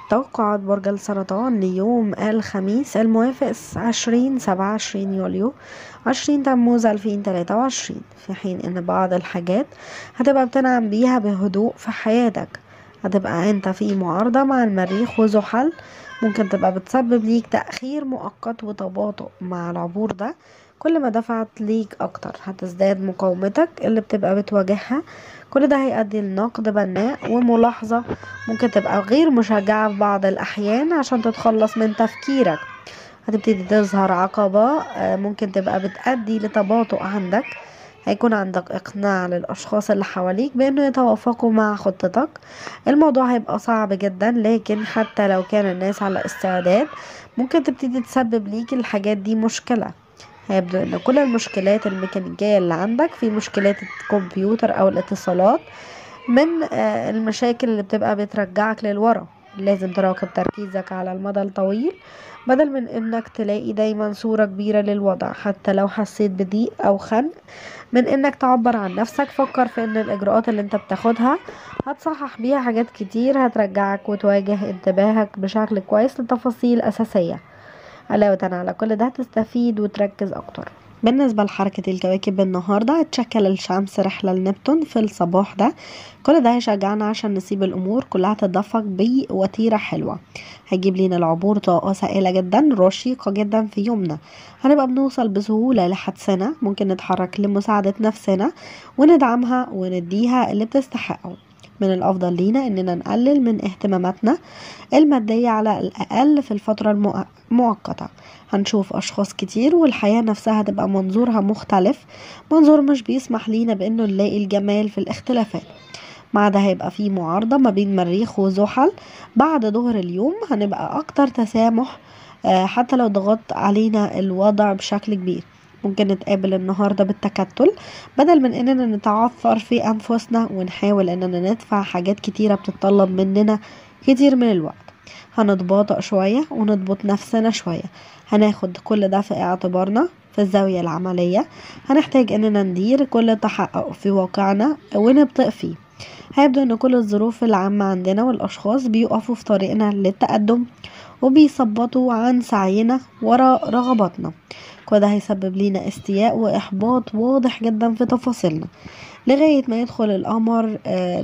توقعات برج السرطان ليوم الخميس الموافق عشرين سبعة وعشرين يوليو عشرين تموز ألفين تلاتة وعشرين في حين إن بعض الحاجات هتبقى بتنعم بيها بهدوء في حياتك هتبقى انت في معارضة مع المريخ وزحل ممكن تبقى بتسبب ليك تأخير مؤقت وتباطؤ مع العبور ده كل ما دفعت ليك اكتر هتزداد مقاومتك اللي بتبقى بتواجهها كل ده هيؤدي لنقد بناء وملاحظة ممكن تبقى غير مشجعة في بعض الأحيان عشان تتخلص من تفكيرك هتبتدي تظهر عقبة آه، ممكن تبقى بتأدي لتباطؤ عندك هيكون عندك إقناع للأشخاص اللي حواليك بأنه يتوافقوا مع خطتك الموضوع هيبقى صعب جدا لكن حتى لو كان الناس على استعداد ممكن تبتدي تسبب ليك الحاجات دي مشكلة هيبدو ان كل المشكلات الميكانيكية اللي عندك في مشكلات الكمبيوتر او الاتصالات من آه، المشاكل اللي بتبقى بترجعك للورا لازم تراقب تركيزك على المدى الطويل بدل من انك تلاقي دايما صورة كبيرة للوضع حتى لو حسيت بضيق او خنق من انك تعبر عن نفسك فكر في ان الاجراءات اللي انت بتاخدها هتصحح بيها حاجات كتير هترجعك وتواجه انتباهك بشكل كويس لتفاصيل اساسية علاوة على كل ده تستفيد وتركز أكتر بالنسبة لحركة الكواكب النهاردة اتشكل الشمس رحلة لنبتون في الصباح ده كل ده هيشجعنا عشان نسيب الأمور كلها تتدفق بوتيرة حلوة هيجيب لينا العبور طاقة سائلة جدا رشيقة جدا في يومنا هنبقى بنوصل بسهولة لحدسنا ممكن نتحرك لمساعدة نفسنا وندعمها ونديها اللي بتستحقه من الأفضل لينا إننا نقلل من اهتماماتنا المادية على الأقل في الفترة المؤقتة هنشوف أشخاص كتير والحياة نفسها هتبقى منظورها مختلف منظور مش بيسمح لينا بأنه نلاقي الجمال في الاختلافات مع ده هيبقى في معارضة ما بين مريخ وزحل بعد ظهر اليوم هنبقى أكتر تسامح آه، حتى لو ضغط علينا الوضع بشكل كبير ممكن نتقابل النهاردة بالتكتل بدل من اننا نتعثر في انفسنا ونحاول اننا ندفع حاجات كتيرة بتتطلب مننا كتير من الوقت هنتباطأ شوية ونضبط نفسنا شوية هناخد كل ده في اعتبارنا في الزاوية العملية هنحتاج اننا ندير كل تحقق في واقعنا ونبطئ فيه هيبدو ان كل الظروف العامة عندنا والاشخاص بيقفوا في طريقنا للتقدم وبيثبطوا عن سعينا وراء رغباتنا وده هيسبب لينا استياء وإحباط واضح جدا في تفاصيلنا لغاية ما يدخل القمر آه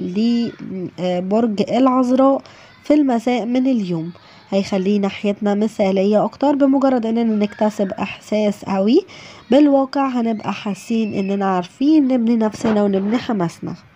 لبرج العذراء في المساء من اليوم هيخلي ناحيتنا مثالية أكتر بمجرد إننا نكتسب إحساس قوي بالواقع هنبقى حاسين إننا عارفين نبني نفسنا ونبني حماسنا